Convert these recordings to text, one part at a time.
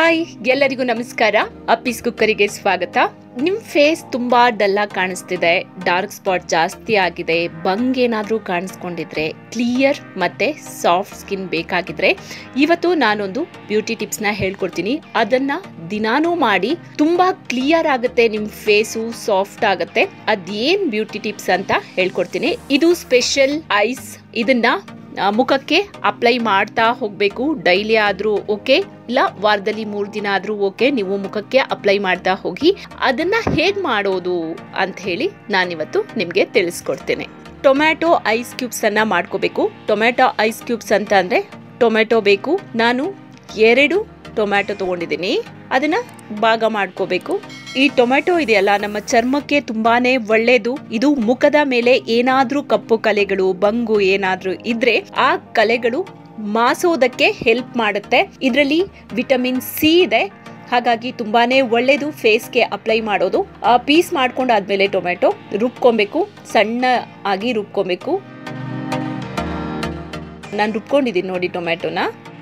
hi ಎಲ್ಲರಿಗೂ ನಮಸ್ಕಾರ ಅಪ್ಪೀಸ್ ಕುಕ್ಕರಿಗೆ ಸ್ವಾಗತ ನಿಮ್ಮ ಫೇಸ್ ತುಂಬಾ ಡಲ್ ಆಗಿ ಕಾಣಿಸ್ತಿದೆ ಡಾರ್ಕ್ ಸ್ಪಾಟ್ ಜಾಸ್ತಿ ಆಗಿದೆ ಬಂಗ್ ಏನಾದರೂ ಕಾಣಿಸ್ಕೊಂಡಿದ್ರೆ ಕ್ಲಿಯರ್ ಮತ್ತೆ ಸಾಫ್ಟ್ ಸ್ಕಿನ್ ಬೇಕಾಗಿದ್ರೆ ಇವತ್ತು ನಾನೊಂದು ಬ್ಯೂಟಿ ಟಿಪ್ಸ್ನ ಹೇಳ್ಕೊಡ್ತೀನಿ ಅದನ್ನ ದಿನಾನೂ ಮಾಡಿ ತುಂಬಾ ಕ್ಲಿಯರ್ ಆಗುತ್ತೆ ನಿಮ್ಮ ಫೇಸು ಸಾಫ್ಟ್ ಆಗುತ್ತೆ ಅದೇನ್ ಬ್ಯೂಟಿ ಟಿಪ್ಸ್ ಅಂತ ಹೇಳ್ಕೊಡ್ತೀನಿ ಇದು ಸ್ಪೆಷಲ್ ಐಸ್ ಇದನ್ನ ಆ, ಮುಖಕ್ಕೆ ಅಪ್ಲೈ ಮಾಡ್ತಾ ಹೋಗಬೇಕು ಡೈಲಿ ಆದರೂ ಓಕೆ ಇಲ್ಲ ವಾರದಲ್ಲಿ ಮೂರು ದಿನ ಆದರೂ ಓಕೆ ನೀವು ಮುಖಕ್ಕೆ ಅಪ್ಲೈ ಮಾಡ್ತಾ ಹೋಗಿ ಅದನ್ನ ಹೇಗೆ ಮಾಡೋದು ಅಂತ ಹೇಳಿ ನಾನಿವತ್ತು ನಿಮಗೆ ತಿಳಿಸ್ಕೊಡ್ತೇನೆ ಟೊಮ್ಯಾಟೊ ಐಸ್ ಕ್ಯೂಬ್ಸ್ ಅನ್ನ ಮಾಡ್ಕೋಬೇಕು ಟೊಮ್ಯಾಟೊ ಐಸ್ ಕ್ಯೂಬ್ಸ್ ಅಂತ ಅಂದ್ರೆ ಟೊಮ್ಯಾಟೊ ಬೇಕು ನಾನು ಎರಡು ಟೊಮ್ಯಾಟೊ ತಗೊಂಡಿದ್ದೀನಿ ಅದನ್ನ ಭಾಗ ಮಾಡ್ಕೋಬೇಕು ಈ ಟೊಮ್ಯಾಟೊ ಇದೆಯಲ್ಲ ನಮ್ಮ ಚರ್ಮಕ್ಕೆ ತುಂಬಾನೇ ಒಳ್ಳೇದು ಇದು ಮುಖದ ಮೇಲೆ ಏನಾದ್ರೂ ಕಪ್ಪು ಕಲೆಗಳು ಬಂಗು ಏನಾದ್ರೂ ಇದ್ರೆ ಆ ಕಲೆಗಳು ಮಾಸೋದಕ್ಕೆ ಹೆಲ್ಪ್ ಮಾಡುತ್ತೆ ಇದರಲ್ಲಿ ವಿಟಮಿನ್ ಸಿ ಇದೆ ಹಾಗಾಗಿ ತುಂಬಾನೇ ಒಳ್ಳೇದು ಫೇಸ್ಗೆ ಅಪ್ಲೈ ಮಾಡೋದು ಪೀಸ್ ಮಾಡ್ಕೊಂಡಾದ್ಮೇಲೆ ಟೊಮೆಟೊ ರುಬ್ಕೊಬೇಕು ಸಣ್ಣ ಆಗಿ ರುಬ್ಕೊಬೇಕು ನಾನು ರುಬ್ಕೊಂಡಿದ್ದೀನಿ ನೋಡಿ ಟೊಮೆಟೊನ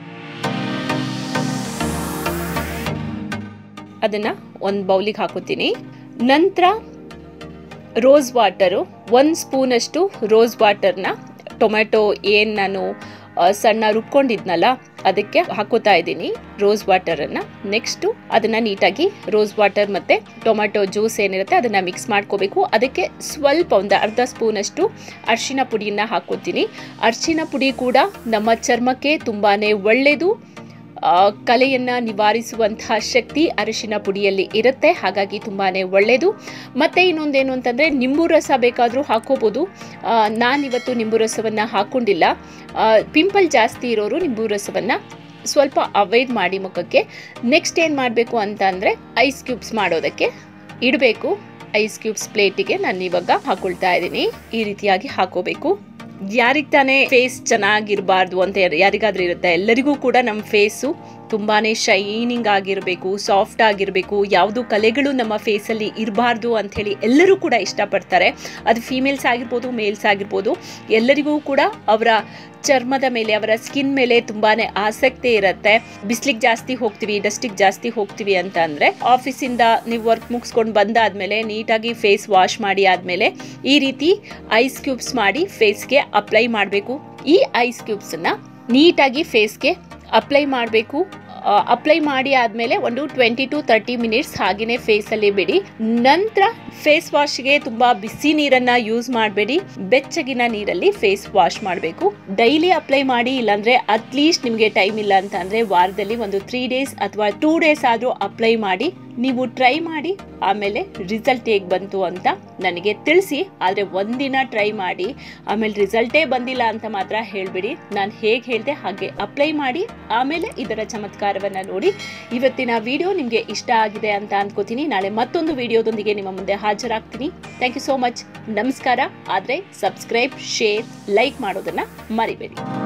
ಅದನ್ನ ಒಂದು ಬೌಲಿಗೆ ಹಾಕೋತೀನಿ ನಂತರ ರೋಸ್ ವಾಟರು ಒಂದು ಸ್ಪೂನಷ್ಟು ರೋಸ್ ವಾಟರ್ನ ಟೊಮೆಟೊ ಏನು ನಾನು ಆ, ಸಣ್ಣ ರುಬ್ಕೊಂಡಿದ್ನಲ್ಲ ಅದಕ್ಕೆ ಹಾಕೋತಾ ಇದ್ದೀನಿ ರೋಸ್ ವಾಟರನ್ನು ನೆಕ್ಸ್ಟು ಅದನ್ನು ನೀಟಾಗಿ ರೋಸ್ ವಾಟರ್ ಮತ್ತು ಟೊಮೆಟೊ ಜ್ಯೂಸ್ ಏನಿರುತ್ತೆ ಅದನ್ನು ಮಿಕ್ಸ್ ಮಾಡ್ಕೋಬೇಕು ಅದಕ್ಕೆ ಸ್ವಲ್ಪ ಒಂದು ಅರ್ಧ ಸ್ಪೂನಷ್ಟು ಅರಿಶಿನ ಪುಡಿಯನ್ನು ಹಾಕೋತೀನಿ ಅರಿಶಿನ ಪುಡಿ ಕೂಡ ನಮ್ಮ ಚರ್ಮಕ್ಕೆ ತುಂಬಾ ಒಳ್ಳೆಯದು ಆ, ಕಲೆಯನ್ನ ನಿವಾರಿಸುವಂತಹ ಶಕ್ತಿ ಅರಿಶಿನ ಪುಡಿಯಲ್ಲಿ ಇರುತ್ತೆ ಹಾಗಾಗಿ ತುಂಬಾನೇ ಒಳ್ಳೆಯದು ಮತ್ತೆ ಇನ್ನೊಂದೇನು ಅಂತಂದರೆ ನಿಂಬು ರಸ ಬೇಕಾದರೂ ಹಾಕೋಬೋದು ಆ, ನಾನಿವತ್ತು ನಿಂಬು ರಸವನ್ನು ಹಾಕ್ಕೊಂಡಿಲ್ಲ ಪಿಂಪಲ್ ಜಾಸ್ತಿ ಇರೋರು ನಿಂಬು ರಸವನ್ನು ಸ್ವಲ್ಪ ಅವಾಯ್ಡ್ ಮಾಡಿ ಮುಖಕ್ಕೆ ನೆಕ್ಸ್ಟ್ ಏನು ಮಾಡಬೇಕು ಅಂತ ಅಂದರೆ ಐಸ್ ಕ್ಯೂಬ್ಸ್ ಮಾಡೋದಕ್ಕೆ ಇಡಬೇಕು ಐಸ್ ಕ್ಯೂಬ್ಸ್ ಪ್ಲೇಟಿಗೆ ನಾನು ಇವಾಗ ಹಾಕೊಳ್ತಾ ಇದ್ದೀನಿ ಈ ರೀತಿಯಾಗಿ ಹಾಕೋಬೇಕು ಯಾರಿಗೆ ತಾನೇ ಫೇಸ್ ಚೆನ್ನಾಗಿರಬಾರ್ದು ಅಂತ ಯಾರ್- ಯಾರಿಗಾದ್ರೂ ಇರುತ್ತೆ ಎಲ್ಲರಿಗೂ ಕೂಡ ನಮ್ಮ ಫೇಸು ತುಂಬಾನೇ ಶೈನಿಂಗ್ ಆಗಿರಬೇಕು ಸಾಫ್ಟ್ ಆಗಿರಬೇಕು ಯಾವುದು ಕಲೆಗಳು ನಮ್ಮ ಫೇಸಲ್ಲಿ ಇರಬಾರ್ದು ಅಂಥೇಳಿ ಎಲ್ಲರೂ ಕೂಡ ಇಷ್ಟಪಡ್ತಾರೆ ಅದು ಫೀಮೇಲ್ಸ್ ಆಗಿರ್ಬೋದು ಮೇಲ್ಸ್ ಆಗಿರ್ಬೋದು ಎಲ್ಲರಿಗೂ ಕೂಡ ಅವರ ಚರ್ಮದ ಮೇಲೆ ಅವರ ಸ್ಕಿನ್ ಮೇಲೆ ತುಂಬಾನೇ ಆಸಕ್ತಿ ಇರುತ್ತೆ ಬಿಸ್ಲಿಗೆ ಜಾಸ್ತಿ ಹೋಗ್ತೀವಿ ಡಸ್ಟಿಗೆ ಜಾಸ್ತಿ ಹೋಗ್ತೀವಿ ಅಂತ ಅಂದರೆ ಆಫೀಸಿಂದ ನೀವು ವರ್ಕ್ ಮುಗಿಸ್ಕೊಂಡು ಬಂದಾದ್ಮೇಲೆ ನೀಟಾಗಿ ಫೇಸ್ ವಾಶ್ ಮಾಡಿ ಆದಮೇಲೆ ಈ ರೀತಿ ಐಸ್ ಕ್ಯೂಬ್ಸ್ ಮಾಡಿ ಫೇಸ್ಗೆ ಅಪ್ಲೈ ಮಾಡಬೇಕು ಈ ಐಸ್ ಕ್ಯೂಬ್ಸನ್ನು ನೀಟಾಗಿ ಫೇಸ್ಗೆ ಅಪ್ಲೈ ಮಾಡಬೇಕು ಅಪ್ಲೈ ಮಾಡಿ ಆದಮೇಲೆ ಒಂದು ಟ್ವೆಂಟಿ ಟು ತರ್ಟಿ ಮಿನಿಟ್ಸ್ ಹಾಗೆಯೇ ಫೇಸಲ್ಲಿ ಬಿಡಿ ನಂತರ ಫೇಸ್ ವಾಶ್ಗೆ ತುಂಬ ಬಿಸಿ ನೀರನ್ನು ಯೂಸ್ ಮಾಡಬೇಡಿ ಬೆಚ್ಚಗಿನ ನೀರಲ್ಲಿ ಫೇಸ್ ವಾಶ್ ಮಾಡಬೇಕು ಡೈಲಿ ಅಪ್ಲೈ ಮಾಡಿ ಇಲ್ಲಾಂದರೆ ಅಟ್ಲೀಸ್ಟ್ ನಿಮಗೆ ಟೈಮ್ ಇಲ್ಲ ಅಂತ ಅಂದರೆ ವಾರದಲ್ಲಿ ಒಂದು ತ್ರೀ ಡೇಸ್ ಅಥವಾ ಟೂ ಡೇಸ್ ಆದರೂ ಅಪ್ಲೈ ಮಾಡಿ ನೀವು ಟ್ರೈ ಮಾಡಿ ಆಮೇಲೆ ರಿಸಲ್ಟ್ ಹೇಗೆ ಬಂತು ಅಂತ ನನಗೆ ತಿಳಿಸಿ ಆದರೆ ಒಂದಿನ ಟ್ರೈ ಮಾಡಿ ಆಮೇಲೆ ರಿಸಲ್ಟೇ ಬಂದಿಲ್ಲ ಅಂತ ಮಾತ್ರ ಹೇಳಿಬಿಡಿ ನಾನು ಹೇಗೆ ಹೇಳಿದೆ ಹಾಗೆ ಅಪ್ಲೈ ಮಾಡಿ ಆಮೇಲೆ ಇದರ ಚಮತ್ಕಾರವನ್ನು ನೋಡಿ ಇವತ್ತಿನ ವಿಡಿಯೋ ನಿಮಗೆ ಇಷ್ಟ ಆಗಿದೆ ಅಂತ ಅನ್ಕೋತೀನಿ ನಾಳೆ ಮತ್ತೊಂದು ವಿಡಿಯೋದೊಂದಿಗೆ ನಿಮ್ಮ ಮುಂದೆ ಹಾಜರಾಗ್ತೀನಿ ಥ್ಯಾಂಕ್ ಯು ಸೋ ಮಚ್ ನಮಸ್ಕಾರ ಆದರೆ ಸಬ್ಸ್ಕ್ರೈಬ್ ಶೇರ್ ಲೈಕ್ ಮಾಡೋದನ್ನು ಮರಿಬೇಡಿ